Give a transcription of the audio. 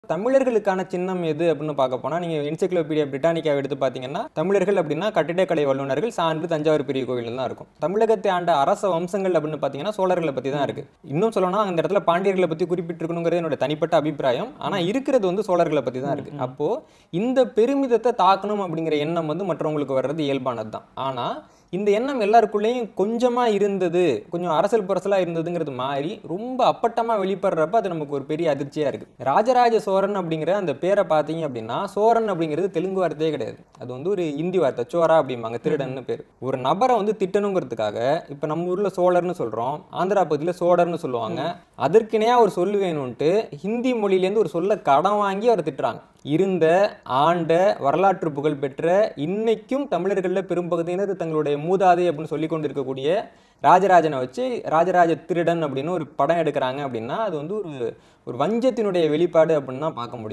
தமிழர்களுக்கான சின்னம் எது அப்படின்னு பார்க்க போனால் நீங்கள் என்சைக்ளோபீடியா பிரிட்டானிக்காவை எடுத்து பார்த்தீங்கன்னா தமிழர்கள் அப்படின்னா கட்டிடக்கலை வல்லுநர்கள் சான்று தஞ்சாவூர் பெரிய கோவில் தான் இருக்கும் தமிழகத்தை ஆண்ட அரச வம்சங்கள் அப்படின்னு பார்த்தீங்கன்னா சோழர்களை பற்றி தான் இருக்கு இன்னும் சொல்லணும்னா அந்த இடத்துல பாண்டியர்களை பற்றி குறிப்பிட்டிருக்கணுங்கிறது என்னோட தனிப்பட்ட அபிப்பிராயம் ஆனால் இருக்கிறது வந்து சோழர்களை பற்றி தான் இருக்கு அப்போ இந்த பெருமிதத்தை தாக்கணும் அப்படிங்கிற எண்ணம் வந்து மற்றவங்களுக்கு வர்றது இயல்பானது தான் ஆனால் இந்த எண்ணம் எல்லாருக்குள்ளேயும் கொஞ்சமா இருந்தது கொஞ்சம் அரசல் புரசலா இருந்ததுங்கிறது மாறி ரொம்ப அப்பட்டமா வெளிப்படுறப்ப அது நமக்கு ஒரு பெரிய அதிர்ச்சியா இருக்கு ராஜராஜ சோரன் அப்படிங்கிற அந்த பேரை பார்த்தீங்க அப்படின்னா சோரன் அப்படிங்கிறது தெலுங்கு வார்த்தையே கிடையாது அது வந்து ஒரு இந்தி வார்த்தை சோரா அப்படிம்பாங்க திருடன்னு பேர் ஒரு நபரை வந்து திட்டணுங்கிறதுக்காக இப்ப நம்ம ஊர்ல சோழர்னு சொல்றோம் ஆந்திரா பகுதியில் சோழர்னு சொல்லுவாங்க அதற்கினையா ஒரு சொல் வேணும்ட்டு ஹிந்தி மொழியிலேருந்து ஒரு சொல்ல கடன் வாங்கி அவரை திட்டுறாங்க இருந்த ஆண்ட வரலாற்று புகழ் பெற்ற இன்னைக்கும் தமிழர்களில் பெரும்பகுதியினர் தங்களுடைய மூதாதை அப்படின்னு சொல்லி கொண்டிருக்கக்கூடிய ராஜராஜனை வச்சு ராஜராஜ திருடன் அப்படின்னு ஒரு படம் எடுக்கிறாங்க அப்படின்னா அது வந்து ஒரு ஒரு வஞ்சத்தினுடைய வெளிப்பாடு அப்படின்னு தான் பார்க்க முடியும்